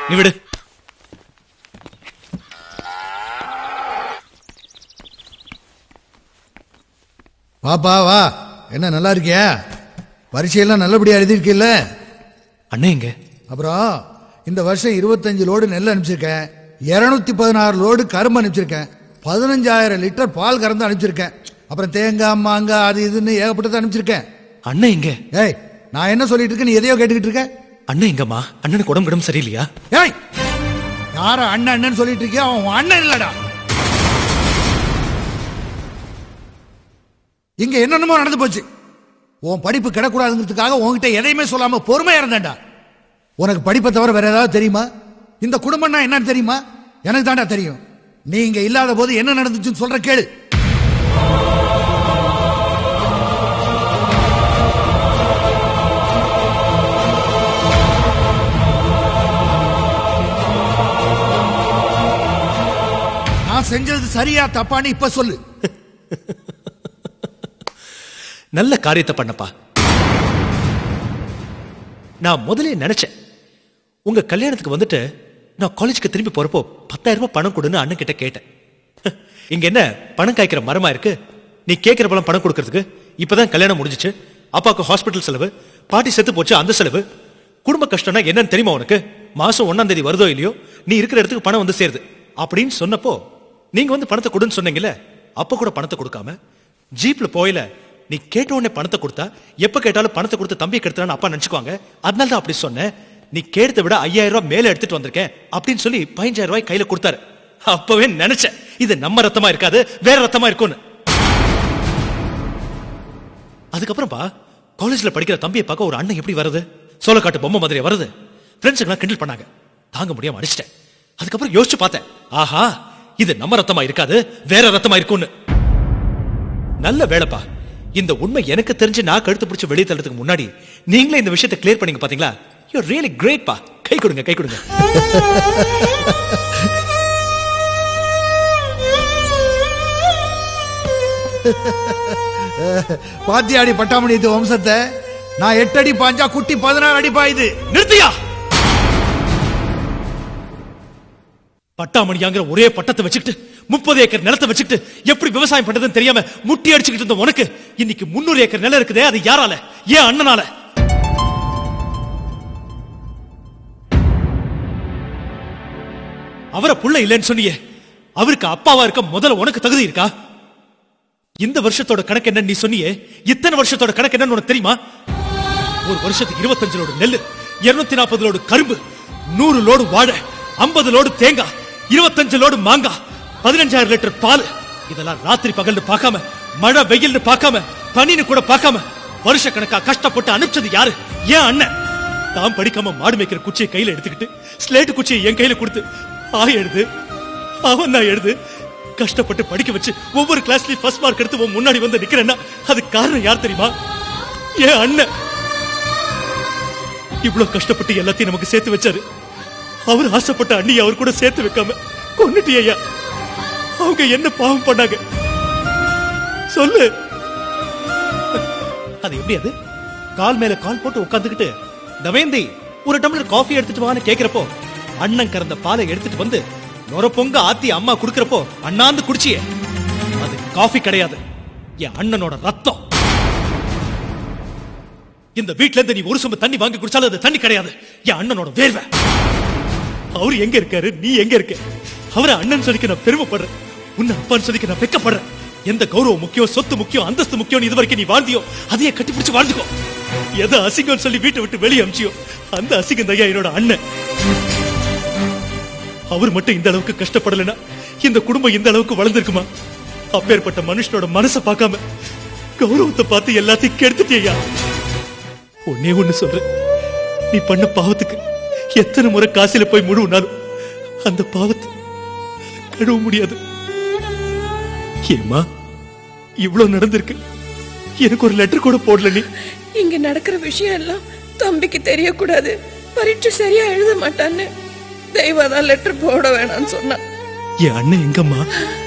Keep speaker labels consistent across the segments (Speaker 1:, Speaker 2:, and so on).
Speaker 1: நீ விடு
Speaker 2: வாப்பா வா என்ன நல்லா இருக்கியா பரீட்சையெல்லாம் நல்லபடியா எழுதியிருக்கில்ல
Speaker 1: அண்ணன் எங்க
Speaker 2: அப்புறம் இந்த வருஷம் இருபத்தஞ்சு லோடு நெல் அனுப்பிச்சிருக்கேன் இருநூத்தி பதினாறு லோடு கரும்பு அனுப்பிச்சிருக்கேன் பதினஞ்சாயிரம் லிட்டர் பால் கறந்து அனுப்பிச்சிருக்கேன் அப்புறம் தேங்காய் மாங்காய் அது இதுன்னு ஏகப்பட்டதை அனுப்பிச்சிருக்கேன்
Speaker 1: அண்ணன் எங்க
Speaker 2: ஏய் நான் என்ன சொல்லிட்டு இருக்கேன் நீ எதையோ கேட்டுக்கிட்டு இருக்க
Speaker 1: அண்ணன் எங்கம்மா அண்ணனுக்கு உடம்பு கிடம் சரியில்லையா
Speaker 2: ஏய் யார அண்ணன் அண்ணன் சொல்லிட்டு இருக்கியா அவன் உன் அண்ணன் இல்லடா இங்க என்னென்னமோ நடந்து போச்சு உன் படிப்பு கிடக்கூடாதுங்கிறதுக்காக உன்கிட்ட எதையுமே சொல்லாம பொறுமையா இருந்தேன்டா உனக்கு படிப்பை தவிர வேற ஏதாவது தெரியுமா இந்த குடும்பம்னா என்னன்னு தெரியுமா எனக்கு தான்டா தெரியும் நீ இங்க இல்லாத போது என்ன நடந்துச்சுன்னு சொல்ற கேளு நான் செஞ்சது சரியா தப்பான்னு இப்ப சொல்லு
Speaker 1: நல்ல காரியத்தை பண்ணப்பா நான் முதலே நினைச்சேன் உங்க கல்யாணத்துக்கு வந்துட்டு நான் காலேஜுக்கு திரும்பி போறப்போ பத்தாயிரம் ரூபாய் பணம் கொடுன்னு அண்ணன் கிட்ட கேட்டேன் இங்க என்ன பணம் காய்க்கிற மரமா இருக்கு நீ கேட்கிற பணம் பணம் கொடுக்கறதுக்கு இப்பதான் கல்யாணம் முடிஞ்சுச்சு அப்பாவுக்கு ஹாஸ்பிட்டல் செலவு பாட்டி செத்து போச்சு அந்த செலவு குடும்ப கஷ்டம்னா என்னன்னு தெரியுமா உனக்கு மாசம் ஒன்னாம் தேதி வருதோ இல்லையோ நீ இருக்கிற இடத்துக்கு பணம் வந்து சேருது அப்படின்னு சொன்னப்போ நீங்க வந்து பணத்தை கொடுன்னு சொன்னீங்கல்ல அப்ப கூட பணத்தை கொடுக்காம ஜீப்ல போயில நீ கேட்ட உடனே பணத்தை கொடுத்தா எப்ப கேட்டாலும் பணத்தை கொடுத்து தம்பியை கெடுத்தான்னு அப்பா நினைச்சுக்குவாங்க அதனால தான் அப்படி சொன்னேன் நீ கேட்டதை விட ஐயாயிரம் ரூபாய் மேல எடுத்துட்டு வந்திருக்கேன் அப்படின்னு சொல்லி பதினஞ்சாயிரம் ரூபாய் கையில கொடுத்தாரு அப்பவே நினைச்சேன் இது நம்ம ரத்தமா இருக்காது வேற ரத்தமா இருக்கும்னு அதுக்கப்புறம்பா காலேஜ்ல படிக்கிற தம்பியை பார்க்க ஒரு அண்ணன் எப்படி வருது சோளக்காட்டு பொம்மை மாதிரி வருது ஃப்ரெண்ட்ஸுங்களாம் கிண்டல் பண்ணாங்க தாங்க முடியாம அடிச்சிட்டேன் அதுக்கப்புறம் யோசிச்சு பார்த்தேன் ஆஹா இது நம்ம ரத்தமா இருக்காது வேற ரத்தமா இருக்கும்னு நல்ல வேலைப்பா இந்த உண்மை எனக்கு தெரிஞ்சு நான் கழுத்து பிடிச்சு வெளியே தள்ளதுக்கு முன்னாடி நீங்களே இந்த விஷயத்தை கிளியர் பண்ணீங்க பாத்தீங்களா யூ ரியலி கிரேட் பா கை கொடுங்க கை கொடுங்க
Speaker 2: பாத்தியாடி பட்டாமணி இது வம்சத்தை நான் எட்டு அடி பாஞ்சா குட்டி பதினாறு அடி பாயுது
Speaker 1: நிறுத்தியா பட்டாமணியாங்கிற ஒரே பட்டத்தை வச்சுக்கிட்டு முப்பது ஏக்கர் நிலத்தை வச்சுக்கிட்டு எப்படி விவசாயம் பண்றதுன்னு தெரியாம முட்டி அடிச்சுக்கிட்டு இருந்த உனக்கு இன்னைக்கு முன்னூறு ஏக்கர் நிலம் இருக்குதே அது யாரால ஏன் அண்ணனால அவரை புள்ள இல்லைன்னு சொன்னியே அவருக்கு அப்பாவா இருக்க முதல்ல உனக்கு தகுதி இருக்கா இந்த வருஷத்தோட கணக்கு என்ன நீ சொன்னியே இத்தனை வருஷத்தோட கணக்கு என்னன்னு உனக்கு தெரியுமா ஒரு வருஷத்துக்கு இருபத்தஞ்சு லோடு நெல்லு இருநூத்தி நாற்பது லோடு கரும்பு நூறு லோடு வாழை ஐம்பது லோடு தேங்காய் இருபத்தஞ்சு லோடு மாங்காய் பதினஞ்சாயிரம் லிட்டர் பால் இதெல்லாம் ராத்திரி பகல்னு பார்க்காம மழை வெயில்னு பார்க்காம பனின்னு கூட பார்க்காம வருஷ கணக்கா கஷ்டப்பட்டு அனுப்பிச்சது யாரு ஏன் அண்ணன் தான் படிக்காம மாடு மேய்க்கிற குச்சியை கையில எடுத்துக்கிட்டு ஸ்லேட்டு குச்சியை என் கையில கொடுத்து ஆய் எழுது அவன் நான் எழுது கஷ்டப்பட்டு படிக்க வச்சு ஒவ்வொரு கிளாஸ்லயும் ஃபர்ஸ்ட் மார்க் எடுத்து உன் முன்னாடி வந்து நிக்கிறேன்னா அது காரணம் யார் தெரியுமா ஏன் அண்ணன் இவ்வளவு கஷ்டப்பட்டு எல்லாத்தையும் நமக்கு சேர்த்து வச்சாரு அவர் ஆசைப்பட்ட அண்ணியை அவர் கூட சேர்த்து வைக்காம கொன்னுட்டி ஐயா அவங்க என்ன பாவம் பண்ணாங்க சொல்லு அது எப்படி அது கால் மேல கால் போட்டு உட்கார்ந்துகிட்டு தவேந்தி ஒரு டம்ளர் காஃபி எடுத்துட்டு வான்னு கேக்குறப்போ அண்ணன் கறந்த பாலை எடுத்துட்டு வந்து நொர பொங்க ஆத்தி அம்மா குடுக்கறப்போ அண்ணாந்து குடிச்சியே அது காஃபி கிடையாது என் அண்ணனோட ரத்தம் இந்த வீட்ல இருந்து நீ ஒரு சொம்பு தண்ணி வாங்கி குடிச்சாலும் அது தண்ணி கிடையாது என் அண்ணனோட வேர்வை அவரு எங்க இருக்காரு நீ எங்க இருக்க அவரை அண்ணன் சொல்லிக்க நான் பெருமைப்படுறேன் உன்னை அப்பான்னு சொல்லிக்க நான் வெக்கப்படுறேன் எந்த கௌரவம் முக்கியம் சொத்து முக்கியம் அந்தஸ்து முக்கியம் இது வரைக்கும் நீ வாழ்ந்தியோ அதையே கட்டிப்பிடிச்சு வாழ்ந்துக்கோ எதை அசிங்கம் சொல்லி வீட்டை விட்டு வெளியே அமிச்சியோ அந்த அசிங்கம் தையா என்னோட அண்ணன் அவர் மட்டும் இந்த அளவுக்கு கஷ்டப்படலைன்னா இந்த குடும்பம் இந்த அளவுக்கு வளர்ந்திருக்குமா அப்பேற்பட்ட மனுஷனோட மனசை பார்க்காம கௌரவத்தை பார்த்து எல்லாத்தையும் கெடுத்துட்டியா ஒன்னே ஒண்ணு சொல்றேன் நீ பண்ண பாவத்துக்கு எத்தனை முறை காசில போய் முழுவினாலும் அந்த பாவத்தை கழுவ முடியாது ஏமா இவ்வளவு நடந்திருக்கு எனக்கு ஒரு லெட்டர் கூட போடல நீ
Speaker 3: இங்க நடக்கிற விஷயம் எல்லாம் தம்பிக்கு தெரியக்கூடாது பரீட்சை சரியா எழுத மாட்டான்னு தெய்வா தான் லெட்டர் போட வேணாம்னு சொன்னான்
Speaker 1: என் அண்ணன் எங்கம்மா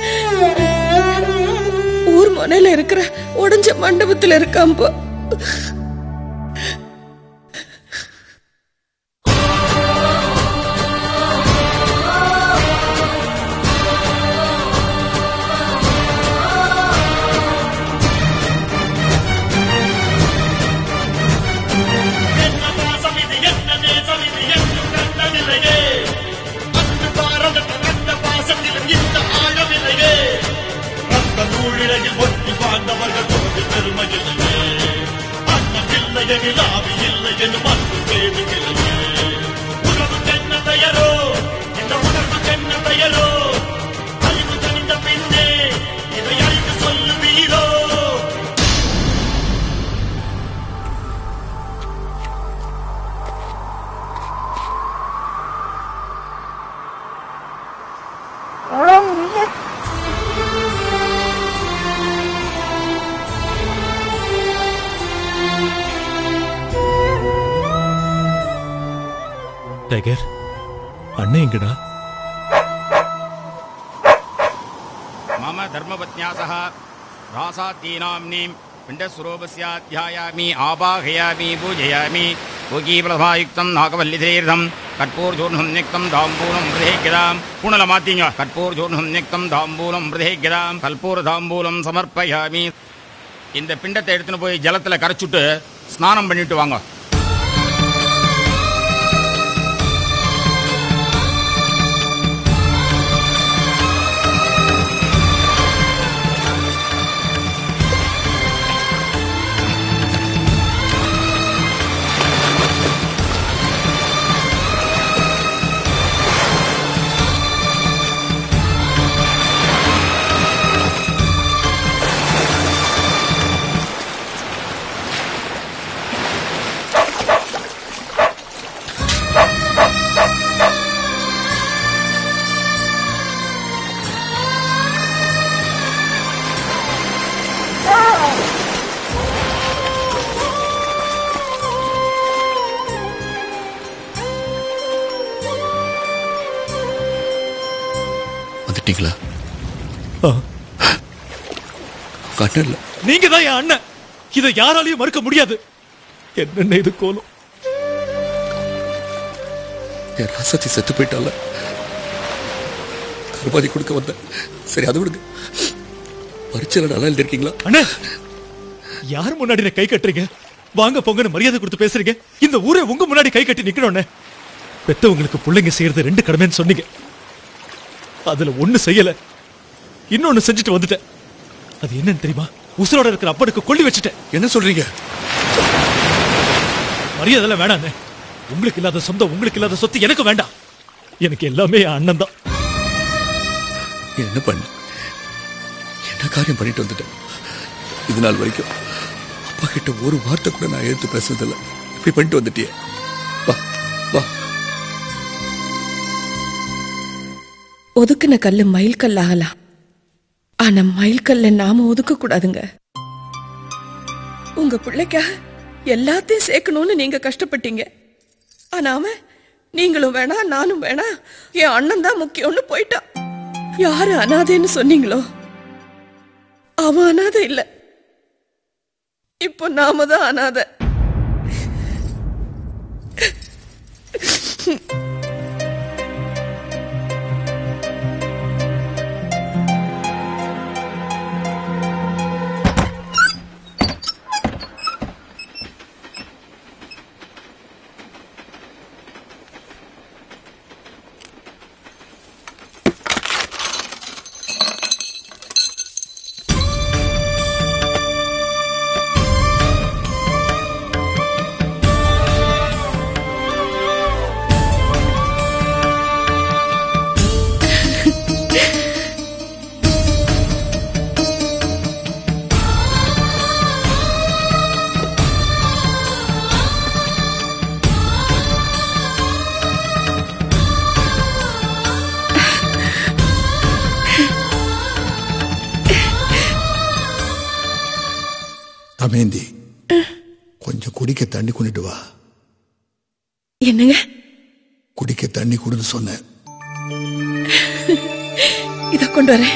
Speaker 3: ஊர் முனையில இருக்கிற உடைஞ்ச மண்டபத்துல இருக்காம்பா
Speaker 4: எனில் ஆவி இல்லை என்று மறுப்பு தேவையில்லையே உறவுக்கென்ன பெயரோ இந்த உணர்வுக்கென்ன பெயரோ அறிவு தெரிந்த பின்னே இதை அறிந்து சொல்லுவீரோ
Speaker 1: டைகர் அண்ணன் எங்கடா
Speaker 5: मम धर्मपत्न्या सह रासाद्दीनाम्नीं पिण्डस्वरूपस्याध्यायामि आवाहयामि पूजयामि भोगीप्रभायुक्तं नागवल्लितीर्थं கற்பூர்ஜூர்ணம் நிக்தம் தாம்பூலம் பிரதேக்கிதாம் பூணல மாத்தீங்க கற்பூர்ஜூர்ணம் நிக்தம் தாம்பூலம் பிரதேக்கிதாம் கற்பூர தாம்பூலம் சமர்ப்பயாமி இந்த பிண்டத்தை எடுத்துன்னு போய் ஜலத்துல கரைச்சுட்டு ஸ்நானம் பண்ணிட்டு வாங்க
Speaker 6: வந்துட்டீங்களா
Speaker 1: ஆ,
Speaker 6: உங்க அண்ணன் இல்ல
Speaker 1: நீங்க தான் என் அண்ணன் இதை யாராலையும் மறுக்க முடியாது என்னென்ன இது கோலம்
Speaker 6: என் ராசாத்தி செத்து போயிட்டால கருமாதி கொடுக்க வந்தேன் சரி அது விடுங்க பரிச்சையில நல்லா எழுதிருக்கீங்களா
Speaker 1: அண்ணே யார் முன்னாடி நான் கை கட்டுறீங்க வாங்க பொங்கன்னு மரியாதை கொடுத்து பேசுறீங்க இந்த ஊரே உங்க முன்னாடி கை கட்டி நிக்கணும்னே பெத்தவங்களுக்கு பிள்ளைங்க செய்யறது ரெண்டு கடமைன்னு சொன்னீங்க அதுல ஒண்ணு செய்யல இன்னொன்னு செஞ்சுட்டு வந்துட்டேன் அது என்னன்னு தெரியுமா உசுரோட இருக்கிற அப்பனுக்கு கொள்ளி வச்சுட்டேன்
Speaker 6: என்ன சொல்றீங்க
Speaker 1: மரியாதை வேணாண்ணே உங்களுக்கு இல்லாத சொந்தம் உங்களுக்கு இல்லாத சொத்து எனக்கு வேண்டாம் எனக்கு எல்லாமே என் அண்ணன் தான்
Speaker 6: என்ன பண்ண என்ன காரியம் பண்ணிட்டு வந்துட்டேன் இது நாள் வரைக்கும் அப்பா கிட்ட ஒரு வார்த்தை கூட நான் எடுத்து பேசுனதில்ல இப்படி பண்ணிட்டு வந்துட்டியே வா வா
Speaker 3: ஒதுக்குன கல்லு மயில் கல்லாகலாம் ஆனா மயில் கல்ல நாம ஒதுக்க கூடாதுங்க உங்க பிள்ளைக்காக எல்லாத்தையும் சேர்க்கணும்னு நீங்க கஷ்டப்பட்டீங்க ஆனா அவன் நீங்களும் வேணாம் நானும் வேணாம் என் அண்ணன் தான் முக்கியம்னு போயிட்டான் யாரு அனாதைன்னு சொன்னீங்களோ அவன் அனாதை இல்ல இப்போ நாம தான் அனாதை
Speaker 2: தமேந்தி கொஞ்சம் குடிக்க தண்ணி கொண்டுட்டு வா
Speaker 3: என்னங்க
Speaker 2: குடிக்க தண்ணி கொடுன்னு சொன்னேன்
Speaker 3: இத கொண்டு வரேன்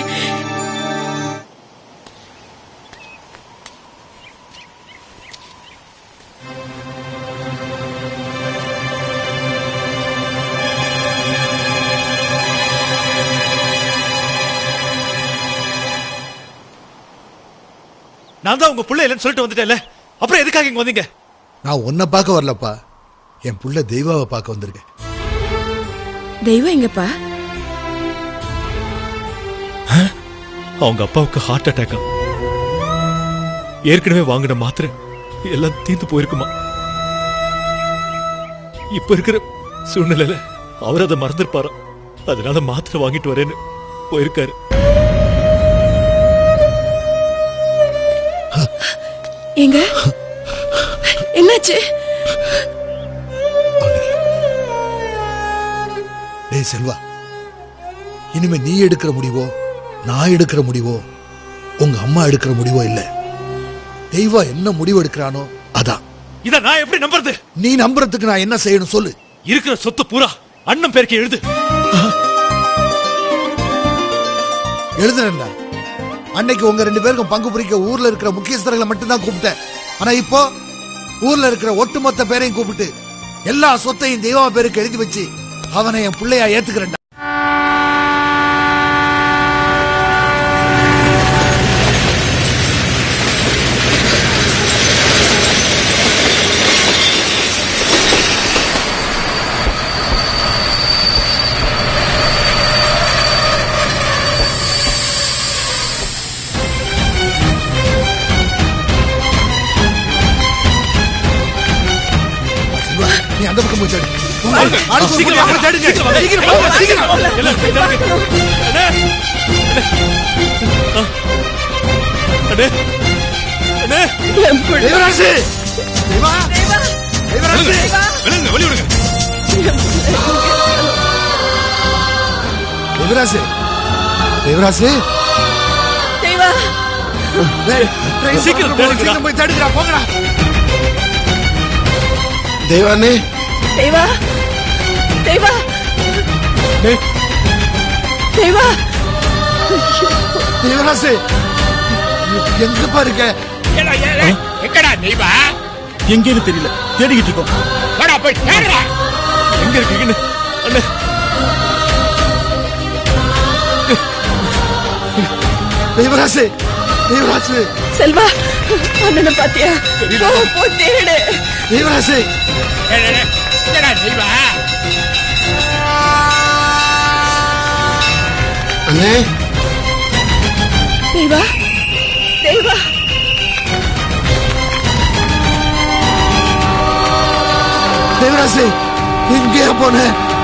Speaker 1: நான் தான் உங்க புள்ள இல்லைன்னு சொல்லிட்டு வந்துட்டேன்ல அப்புறம் எதுக்காக இங்க வந்தீங்க
Speaker 2: நான் உன்னை பார்க்க வரலப்பா என் புள்ள தெய்வாவை பார்க்க வந்திருக்கேன்
Speaker 3: தெய்வம் எங்கப்பா
Speaker 1: அவங்க அப்பாவுக்கு ஹார்ட் அட்டாக் ஏற்கனவே வாங்கின மாத்திரை எல்லாம் தீர்ந்து போயிருக்குமா இப்ப இருக்கிற சூழ்நிலையில அவர் அதை மறந்துருப்பாராம் அதனால மாத்திரை வாங்கிட்டு வரேன்னு போயிருக்காரு
Speaker 3: ஏங்க என்னாச்சு
Speaker 2: டேய் செல்வா இனிமே நீ எடுக்கிற முடிவோ நான் எடுக்கிற முடிவோ உங்க அம்மா எடுக்கிற முடிவோ இல்ல தெய்வம் என்ன முடிவு எடுக்கிறானோ அதான்
Speaker 1: இத நான் எப்படி நம்புறது
Speaker 2: நீ நம்புறதுக்கு நான் என்ன செய்யணும் சொல்லு
Speaker 1: இருக்கிற சொத்து பூரா அண்ணன் பேருக்கு எழுது
Speaker 2: எழுதுறேன்டா அன்னைக்கு உங்க ரெண்டு பேருக்கும் பங்கு பிரிக்க ஊர்ல இருக்கிற முக்கியஸ்தர்களை மட்டும்தான் கூப்பிட்டேன் ஆனா இப்போ ஊர்ல இருக்கிற ஒட்டுமொத்த பேரையும் கூப்பிட்டு எல்லா சொத்தையும் தெய்வா பேருக்கு எழுதி வச்சு அவனை என் பிள்ளையா ஏத்துக்கிறேன்டா செல்வா, நீ அந்த பக்கம் போய் தேடு. போங்க. ஆளுக்கு ஒரு
Speaker 1: சீக்கிரம்
Speaker 2: பொண்ணு
Speaker 1: வாங்க.
Speaker 2: தேடுங்க.
Speaker 1: சீக்கிரம் வாங்க.
Speaker 2: சீக்கிரம் போங்க, சீக்கிரம்.
Speaker 1: எல்லாம் இதாங்க. அண்ணே. அண்ணே. அண்ணே.
Speaker 3: என் பிள்ளை
Speaker 2: தேவராசு தேவா தேவராசு
Speaker 5: விழுங்க வெளி விடுங்க
Speaker 2: தேவராசு தேவராசு
Speaker 3: தெய்வா
Speaker 2: டேய், ட்ரெயின்
Speaker 1: சீக்கிரம்
Speaker 2: பக்கத்துல போ,
Speaker 1: தேடுங்கடா.
Speaker 2: சீக்கிரம் போய் தேடுங்கடா போங்கடா
Speaker 6: தேவானே
Speaker 3: தெய்வா தெய்வா
Speaker 1: டேய்,
Speaker 3: தெய்வா
Speaker 2: தேவராசு எங்கப்பா இருக்க
Speaker 5: எங்கடா தெய்வா
Speaker 1: எங்கேன்னு தெரியல தேடிக்கிட்டு இருக்கோம்
Speaker 5: போடா போய் தேடுடா
Speaker 1: எங்க இருக்கீங்கன்னு அண்ணே
Speaker 2: தேவராசு தேவராசு
Speaker 3: செல்வா அண்ணனை பாத்தியா போ போ தேடு
Speaker 2: தேவராசு
Speaker 5: டேய், டேய், டேய். எங்கடா தெய்வா
Speaker 6: அண்ணே
Speaker 3: தெய்வா தெய்வா
Speaker 2: தேவராசு எங்கேயா போன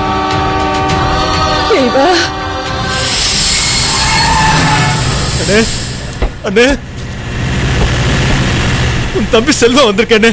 Speaker 3: தெய்வா
Speaker 1: அண்ணே அண்ணே உன் தம்பி செல்வம் வந்திருக்கேன்னு